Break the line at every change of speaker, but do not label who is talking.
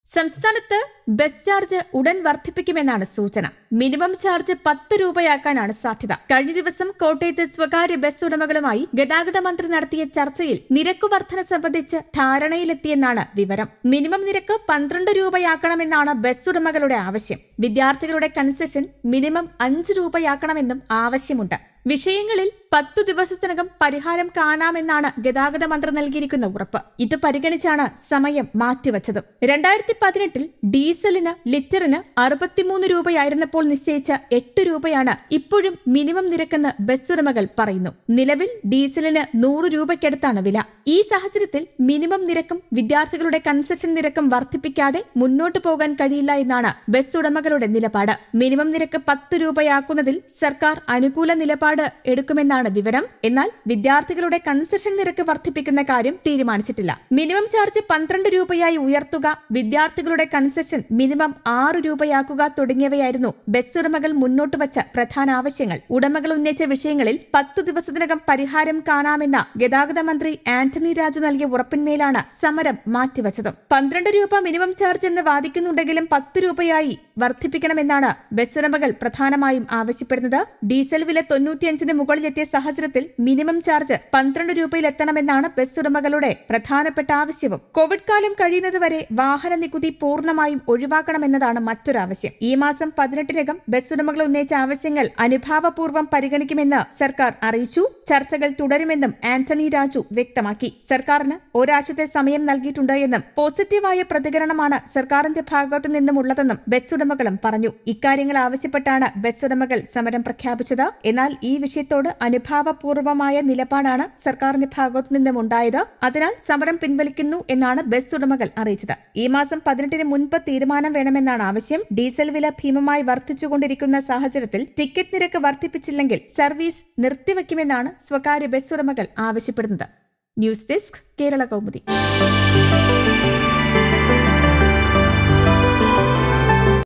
സംസ്ഥാനത്ത് bus charge ഉടൻ വർദ്ധിപ്പിക്കുമെന്നാണ് സൂചന മിനിമം ചാർജ് പത്ത് രൂപയാക്കാനാണ് സാധ്യത കഴിഞ്ഞ ദിവസം കോട്ടയത്ത് സ്വകാര്യ ബസ് ഉടമകളുമായി ഗതാഗത മന്ത്രി നടത്തിയ ചർച്ചയിൽ നിരക്ക് വർധന സംബന്ധിച്ച് ധാരണയിലെത്തിയെന്നാണ് വിവരം മിനിമം നിരക്ക് പന്ത്രണ്ട് രൂപയാക്കണമെന്നാണ് ബസ് ഉടമകളുടെ ആവശ്യം വിദ്യാർത്ഥികളുടെ കൺസെഷൻ മിനിമം അഞ്ച് രൂപയാക്കണമെന്നും ആവശ്യമുണ്ട് വിഷയങ്ങളിൽ പത്തു ദിവസത്തിനകം പരിഹാരം കാണാമെന്നാണ് ഗതാഗത മന്ത്രി നൽകിയിരിക്കുന്ന ഉറപ്പ് ഇത് പരിഗണിച്ചാണ് സമയം മാറ്റിവച്ചത് രണ്ടായിരത്തി പതിനെട്ടിൽ ഡീസലിന് ലിറ്ററിന് അറുപത്തിമൂന്ന് രൂപയായിരുന്നപ്പോൾ നിശ്ചയിച്ച എട്ട് രൂപയാണ് ഇപ്പോഴും മിനിമം നിരക്കെന്ന് ബസ് ഉടമകൾ പറയുന്നു നിലവിൽ ഡീസലിന് നൂറ് രൂപയ്ക്കടുത്താണ് വില ഈ സാഹചര്യത്തിൽ മിനിമം നിരക്കും വിദ്യാർത്ഥികളുടെ കൺസെഷൻ നിരക്കും വർദ്ധിപ്പിക്കാതെ മുന്നോട്ടു പോകാൻ കഴിയില്ല എന്നാണ് ബസ് ഉടമകളുടെ നിലപാട് മിനിമം നിരക്ക് പത്ത് രൂപയാക്കുന്നതിൽ സർക്കാർ അനുകൂല നിലപാട് എടുക്കുമെന്നാണ് വിവരം എന്നാൽ വിദ്യാർത്ഥികളുടെ കൺസെഷൻ നിരക്ക് വർദ്ധിപ്പിക്കുന്ന കാര്യം തീരുമാനിച്ചിട്ടില്ല മിനിമം ചാർജ് പന്ത്രണ്ട് രൂപയായി ഉയർത്തുക വിദ്യാർത്ഥികളുടെ കൺസെഷൻ മിനിമം ആറ് രൂപയാക്കുക തുടങ്ങിയവയായിരുന്നു ബസ് ഉടമകൾ മുന്നോട്ട് വച്ച പ്രധാന ആവശ്യങ്ങൾ ഉടമകൾ ഉന്നയിച്ച വിഷയങ്ങളിൽ പത്തു ദിവസത്തിനകം പരിഹാരം കാണാമെന്ന ഗതാഗത മന്ത്രി ആന്റണി രാജു നൽകിയ ഉറപ്പിന്മേലാണ് സമരം മാറ്റിവച്ചത് പന്ത്രണ്ട് രൂപ മിനിമം ചാർജ് എന്ന് വാദിക്കുന്നുണ്ടെങ്കിലും പത്ത് രൂപയായി വർദ്ധിപ്പിക്കണമെന്നാണ് ബസ് ഉടമകൾ പ്രധാനമായും ആവശ്യപ്പെടുന്നത് ഡീസൽ വില തൊണ്ണൂറ്റിയഞ്ചിന് മുകളിലെത്തിയ സാഹചര്യത്തിൽ മിനിമം ചാർജ് പന്ത്രണ്ട് രൂപയിൽ എത്തണമെന്നാണ് ബസ് ഉടമകളുടെ പ്രധാനപ്പെട്ട ആവശ്യവും കോവിഡ് കാലം കഴിയുന്നതുവരെ വാഹന നികുതി പൂർണ്ണമായും ഒഴിവാക്കണമെന്നതാണ് മറ്റൊരു ആവശ്യം ഈ മാസം പതിനെട്ടിനകം ബസ് ഉടമകൾ ഉന്നയിച്ച ആവശ്യങ്ങൾ അനുഭാവപൂർവ്വം പരിഗണിക്കുമെന്ന് സർക്കാർ അറിയിച്ചു ചർച്ചകൾ തുടരുമെന്നും ആന്റണി രാജു വ്യക്തമാക്കി സർക്കാരിന് ഒരാഴ്ചത്തെ സമയം നൽകിയിട്ടുണ്ട് എന്നും പോസിറ്റീവായ പ്രതികരണമാണ് സർക്കാരിന്റെ ഭാഗത്തു നിന്നുമുള്ളതെന്നും ബസ് ഉടമകളും പറഞ്ഞു ഇക്കാര്യങ്ങൾ ആവശ്യപ്പെട്ടാണ് ബസ് ഉടമകൾ സമരം പ്രഖ്യാപിച്ചത് എന്നാൽ ഈ വിഷയത്തോട് അനുഭാവപൂർവമായ നിലപാടാണ് സർക്കാരിന്റെ ഭാഗത്തു നിന്നും ഉണ്ടായത് അതിനാൽ സമരം പിൻവലിക്കുന്നു എന്നാണ് ബസ് ഉടമകൾ അറിയിച്ചത് ഈ മാസം പതിനെട്ടിന് മുൻപ് തീരുമാനം വേണമെന്നാണ് ആവശ്യം ഡീസൽ വില ഭീമമായി വർദ്ധിച്ചുകൊണ്ടിരിക്കുന്ന സാഹചര്യത്തിൽ ടിക്കറ്റ് നിരക്ക് വർദ്ധിപ്പിച്ചില്ലെങ്കിൽ സർവീസ് നിർത്തിവെക്കുമെന്നാണ് സ്വകാര്യ ബസ് ഉടമകൾ ആവശ്യപ്പെടുന്നത് ന്യൂസ് ഡെസ്ക് കേരള കൗമുദി